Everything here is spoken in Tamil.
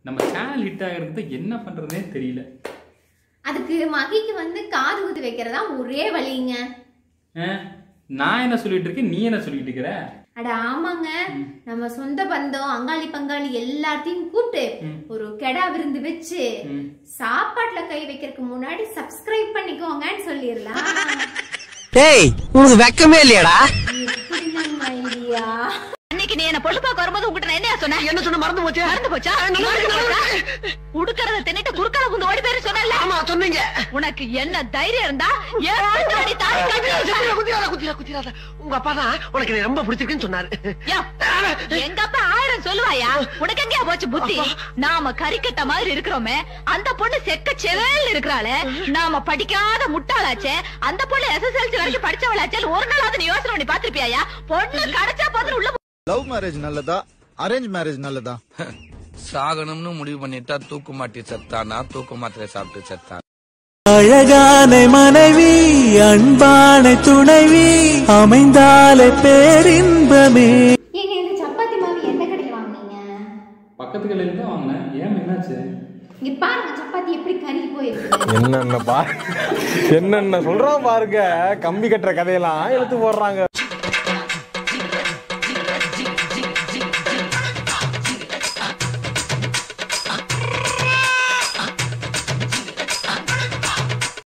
நம்ம சேனல் ஹிட் ஆகிறதுக்கு என்ன பண்றதுனே தெரியல அதுக்கு மகிக்கு வந்து காது குத்து வைக்கிறதா ஒரே வழிங்க ஆ? நான் என்ன சொல்லிட்டு இருக்கேன் நீ என்ன சொல்லிட்டு இருக்கிற அட ஆமாங்க நம்ம சொந்த பந்தம் அங்காளி பங்காளி எல்லாத்தையும் கூப்பிட்டு ஒரு கெடா விருந்து வச்சு ம். சாப்பாட்டுல கை வைக்கிறதுக்கு முன்னாடி சப்ஸ்கிரைப் பண்ணிக்கோங்கன்னு சொல்லிடலாம் டேய் உனக்கு வெக்கமே இல்லையாடா எப்படி நம்ம ஐடியா அன்னைக்கு நீ என்ன பொண்ணு பார்க்க வரும்போது உங்ககிட்ட நான் என்ன சொன்னேன் என்ன சொன்ன மறந்து போச்சு மறந்து போச்சா மறந்து போச்சா? உடுக்கறத தின்னுட்டு குறுக்கால குந்து ஓடி பேரு சொன்னல ஆமா சொன்னீங்க உனக்கு என்ன தைரியம் இருந்தா ஏன் பின்னாடி தாலி கட்டி வச்சிருக்க? குத்திராத குத்திராத குத்திராத உங்க அப்பா தான் உனக்கு என்னை ரொம்ப பிடிச்சிருக்குன்னு சொன்னாரு யா, எங்க அப்பா ஆயிரம் சொல்லுவாயா உனக்கு எங்கயா போச்சு புத்தி நாம கறிக்கட்ட மாதிரி இருக்கிறோமே அந்த பொண்ணு செக்க செவேல் இருக்கிறாளே நாம படிக்காத முட்டாளாச்சே அந்த பொண்ணு எஸ்எஸ்எல்சி வரைக்கும் படிச்சவளாச்சே ஒரு நாளாவது நீ யோசனை பண்ணி பாத்திருப்பியா பொண்ணு கிடைச்சா போதும் உள்ள லவ் மேரேஜ் நல்லதா அரேஞ்ச் மேரேஜ் நல்லதா சாகணும்னு முடிவு பண்ணிட்டா தூக்கு மாட்டி செத்தானா தூக்கு மாத்திரை சாப்பிட்டு செத்தான் அழகான மனைவி அன்பான துணைவி அமைந்தாலே பேரின்பமே ஏங்க இந்த சப்பாத்தி மாவு எந்த கடையில் வாங்குனீங்க பக்கத்து கடையில தான் வாங்கினேன் ஏன் என்னாச்சு இங்க பாருங்க சப்பாத்தி எப்படி கருகி போயிருக்கு என்னென்ன பா என்னென்ன சொல்றான் பாருங்க கம்பி கட்டுற கதையெல்லாம் எடுத்து போடுறாங்க